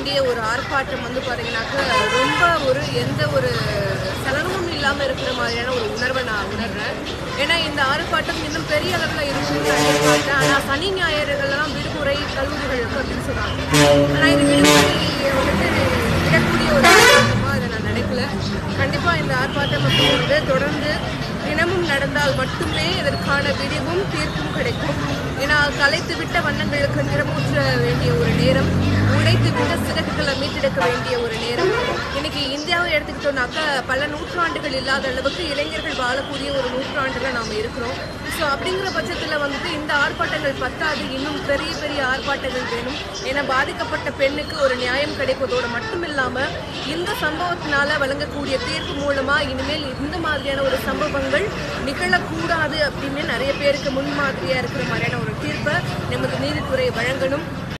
வேண்டிய ஒரு ஆர்ப்பாட்டம் வந்து பார்த்தீங்கன்னாக்கா ரொம்ப ஒரு எந்த ஒரு சலனமும் இல்லாமல் இருக்கிற மாதிரியான ஒரு உணர்வை நான் உணர்றேன் ஏன்னா இந்த ஆர்ப்பாட்டம் இன்னும் பெரிய அளவில் இருக்கும்னு நான் எதிர்பார்த்தேன் ஆனால் சனி ஞாயிறுகள்லாம் விடுமுறை கல்லூரிகளுக்கு அப்படின்னு சொன்னாங்க ஆனால் இது விடுமுறை வந்துட்டு விடக்கூடிய ஒரு ஆர்ப்பாட்டமாக அதை நான் நினைக்கல கண்டிப்பாக இந்த ஆர்ப்பாட்டம் அப்படிங்கிறது தொடர்ந்து தினமும் நடந்தால் மட்டுமே இதற்கான விடிவும் தீர்ப்பும் கிடைக்கும் ஏன்னா கலைத்து விட்ட வண்ணங்களுக்கு நிறமூற்ற வேண்டிய ஒரு நேரம் உடைத்து விட்ட சிறகுகளை மீட்டெடுக்க வேண்டிய ஒரு நேரம் இன்னைக்கு இந்தியாவை எடுத்துக்கிட்டோம்னாக்கா பல நூற்றாண்டுகள் இல்லாத அளவுக்கு இளைஞர்கள் வாழக்கூடிய ஒரு நூற்றாண்டுல நாம் இருக்கிறோம் ஸோ அப்படிங்கிற பட்சத்தில் வந்துட்டு இந்த ஆர்ப்பாட்டங்கள் பத்தாது இன்னும் பெரிய பெரிய ஆர்ப்பாட்டங்கள் வேணும் ஏன்னா பாதிக்கப்பட்ட பெண்ணுக்கு ஒரு நியாயம் கிடைப்பதோடு மட்டும் இல்லாமல் இந்த சம்பவத்தினால வழங்கக்கூடிய தீர்ப்பு மூலமா இனிமேல் இந்த மாதிரியான ஒரு சம்பவங்கள் நிகழக்கூடாது அப்படின்னு நிறைய பேருக்கு முன்மாதிரியா இருக்கிற மாதிரியான ஒரு தீர்ப்பை நமது நீதித்துறை வழங்கணும்